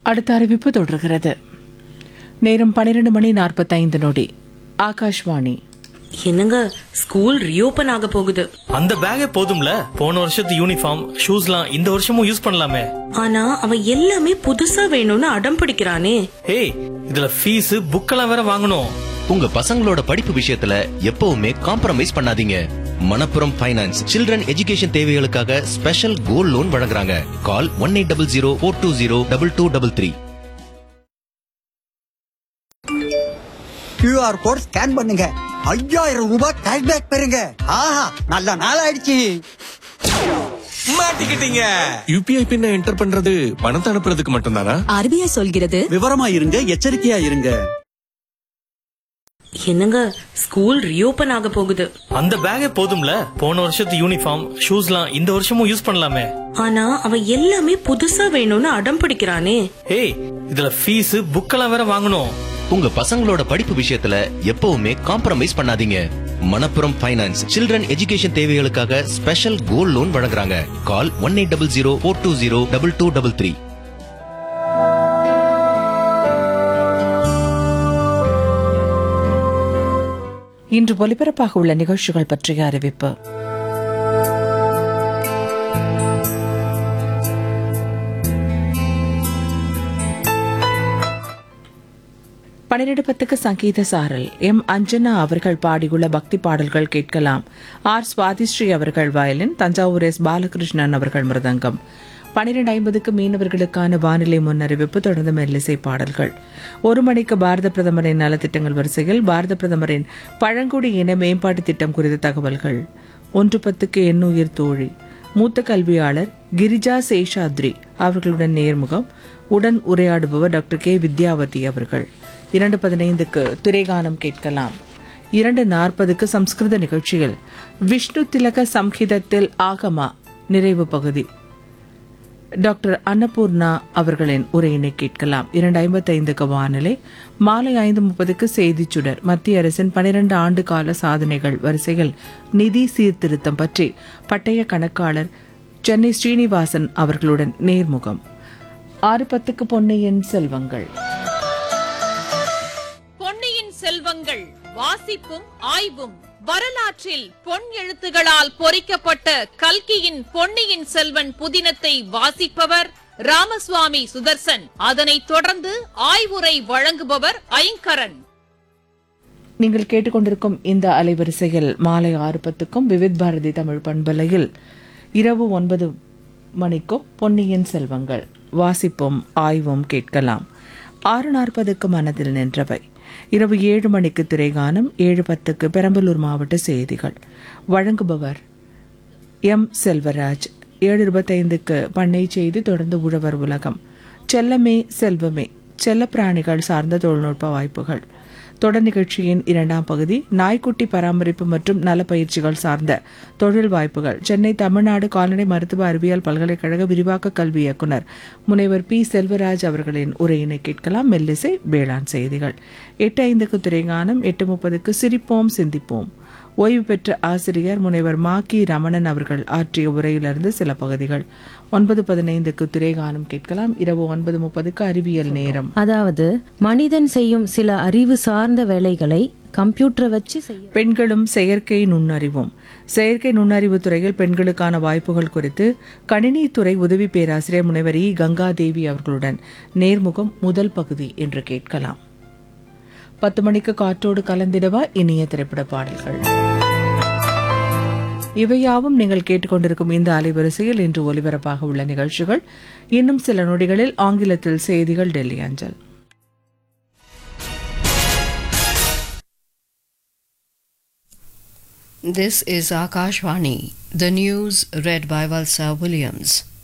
அடுத்த அறிவிப்பு தொடர்கிறது நேரம் பன்னிரண்டு மணி நாற்பத்தைந்து நொடி ஆகாஷ்வாணி என்னங்க ஸ்கூல் ரீஓபன் ஆக போகுது அந்த பேக்கே போதும்ல போன வருஷத்து யூனிஃபார்ம் ஷூஸ்லாம் இந்த வருஷமும் யூஸ் பண்ணலாமே ஆனா அவன் எல்லாமே புதுசா வேணும்னு அடம் பிடிக்கிறானே ஏய் இதுல ஃபீஸ் புக்கெல்லாம் வேற வாங்கணும் உங்க பசங்களோட படிப்பு விஷயத்துல எப்பவுமே காம்ப்ரமைஸ் பண்ணாதீங்க மணப்புரம் ஃபைனான்ஸ் சில்ட்ரன் எஜுகேஷன் தேவைகளுக்காக ஸ்பெஷல் கோல்ட் லோன் வழங்குறாங்க call one eight double zero four two zero double two double three QR code scan பண்ணுங்க ஐயாயிரம் ரூபாய் கேஷ்பேக் பெறுங்க ஆஹா நல்ல நாள் ஆயிடுச்சு மாட்டிக்கிட்டீங்க யூபிஐ பின்ன என்டர் பண்றது பணத்தை அனுப்புறதுக்கு மட்டும்தானா ஆர்பிஐ சொல்கிறது விவரமா இருங்க எச்சரிக்கையா இருங்க என்னங்க ஸ்கூல் ரீஓபன் ஆக போகுது அந்த பேக்கே போதும்ல போன வருஷத்து யூனிஃபார்ம் ஷூஸ்லாம் இந்த வருஷமும் யூஸ் பண்ணலாமே ஆனா அவன் எல்லாமே புதுசா வேணும்னு அடம் பிடிக்கிறானே ஏய் இதுல ஃபீஸ் புக்கெல்லாம் வேற வாங்கணும் உங்க பசங்களோட படிப்பு விஷயத்துல எப்பவுமே காம்ப்ரமைஸ் பண்ணாதீங்க மணப்புரம் ஃபைனான்ஸ் சில்ட்ரன் எஜுகேஷன் தேவைகளுக்காக ஸ்பெஷல் கோல்ட் லோன் வழங்குறாங்க call one eight double zero four two zero double two double three இன்று ஒலிபரப்பாக உள்ள நிகழ்ச்சிகள் பற்றிய அறிவிப்பு பன்னிரண்டு பத்துக்கு சங்கீத சாரல் எம் அஞ்சனா அவர்கள் பாடியுள்ள பக்தி பாடல்கள் கேட்கலாம் ஆர் சுவாதிஸ்ரீ அவர்கள் வயலின் தஞ்சாவூர் எஸ் பாலகிருஷ்ணன் அவர்கள் மிருதங்கம் பன்னிரண்டு ஐம்பதுக்கு மீனவர்களுக்கான வானிலை முன்னறிவிப்பு தொடர்ந்து மெல்லிசை பாடல்கள் ஒரு மணிக்கு பாரத பிரதமரின் நலத்திட்டங்கள் வரிசையில் பாரத பிரதமரின் பழங்குடி இன மேம்பாட்டு திட்டம் குறித்த தகவல்கள் ஒன்று பத்துக்கு எண்ணுயிர் தோழி மூத்த கல்வியாளர் கிரிஜா சேஷாத்ரி அவர்களுடன் நேர்முகம் உடன் உரையாடுபவர் டாக்டர் கே வித்யாவதி அவர்கள் இரண்டு பதினைந்துக்கு திரைகானம் கேட்கலாம் இரண்டு நாற்பதுக்கு சம்ஸ்கிருத நிகழ்ச்சியில் விஷ்ணு திலக சம்ஹிதத்தில் ஆகமா நிறைவு பகுதி டாக்டர் அன்னபூர்ணா அவர்களின் உரையினை கேட்கலாம் இரண்டு ஐம்பத்தைந்துக்கு வானிலை மாலை ஐந்து முப்பதுக்கு செய்திச் சுடர் மத்திய அரசின் பனிரெண்டு ஆண்டு கால சாதனைகள் வரிசையில் நிதி சீர்திருத்தம் பற்றி பட்டய கணக்காளர் சென்னை ஸ்ரீனிவாசன் அவர்களுடன் நேர்முகம் ஆறு பத்துக்கு பொன்னையின் செல்வங்கள் பொன்னியின் செல்வங்கள் வாசிப்பும் ஆய்வும் வரலாற்றில் பொன் எழுத்துகளால் பொறிக்கப்பட்ட கல்கியின் பொன்னியின் செல்வன் புதினத்தை வாசிப்பவர் ராமசுவாமி சுதர்சன் அதனைத் தொடர்ந்து ஆய்வுரை வழங்குபவர் ஐங்கரன் நீங்கள் கேட்டுக்கொண்டிருக்கும் இந்த அலைவரிசையில் மாலை ஆறு பத்துக்கும் விவித் பாரதி தமிழ் பண்பலையில் இரவு ஒன்பது மணிக்கும் பொன்னியின் செல்வங்கள் வாசிப்பும் ஆய்வும் கேட்கலாம் ஆறு நாற்பதுக்கு மனதில் நின்றவை இரவு ஏழு மணிக்கு திரைகானம் ஏழு பத்துக்கு பெரம்பலூர் மாவட்ட செய்திகள் வழங்குபவர் எம் செல்வராஜ் ஏழு இருபத்தைந்துக்கு பண்ணை செய்தி தொடர்ந்து உழவர் உலகம் செல்லமே செல்வமே செல்லப்பிராணிகள் சார்ந்த தொழில்நுட்ப வாய்ப்புகள் தொடர் நிகழ்ச்சியின் இரண்டாம் பகுதி நாய்க்குட்டி பராமரிப்பு மற்றும் நல பயிற்சிகள் சார்ந்த தொழில் வாய்ப்புகள் சென்னை தமிழ்நாடு கால்நடை மருத்துவ அறிவியல் பல்கலைக்கழக விரிவாக்க கல்வி இயக்குனர் முனைவர் பி செல்வராஜ் அவர்களின் உரையினை கேட்கலாம் மெல்லிசை வேளாண் செய்திகள் எட்டு ஐந்துக்கு திரைகானம் எட்டு முப்பதுக்கு சிரிப்போம் சிந்திப்போம் ஓய்வு பெற்ற ஆசிரியர் முனைவர் மாக்கி ரமணன் அவர்கள் ஆற்றிய உரையிலிருந்து சில பகுதிகள் ஒன்பது பதினைந்துக்கு திரைகானம் கேட்கலாம் இரவு ஒன்பது முப்பதுக்கு அறிவியல் நேரம் அதாவது மனிதன் செய்யும் சில அறிவு சார்ந்த வேலைகளை கம்ப்யூட்டரை வச்சு செய்ய பெண்களும் செயற்கை நுண்ணறிவும் செயற்கை நுண்ணறிவு துறையில் பெண்களுக்கான வாய்ப்புகள் குறித்து கணினித்துறை உதவி பேராசிரியர் முனைவர் இ கங்காதேவி அவர்களுடன் நேர்முகம் முதல் பகுதி என்று கேட்கலாம் பத்து மணிக்கு காற்றோடு கலந்திடவா இனிய திரைப்பட பாடல்கள் இவையாவும் நீங்கள் கேட்டுக்கொண்டிருக்கும் இந்த அலைவரிசையில் இன்று ஒலிபரப்பாக உள்ள நிகழ்ச்சிகள் இன்னும் சில நொடிகளில் ஆங்கிலத்தில் செய்திகள் டெல்லி அஞ்சல் This is Akashvani, the news read by Valsa Williams.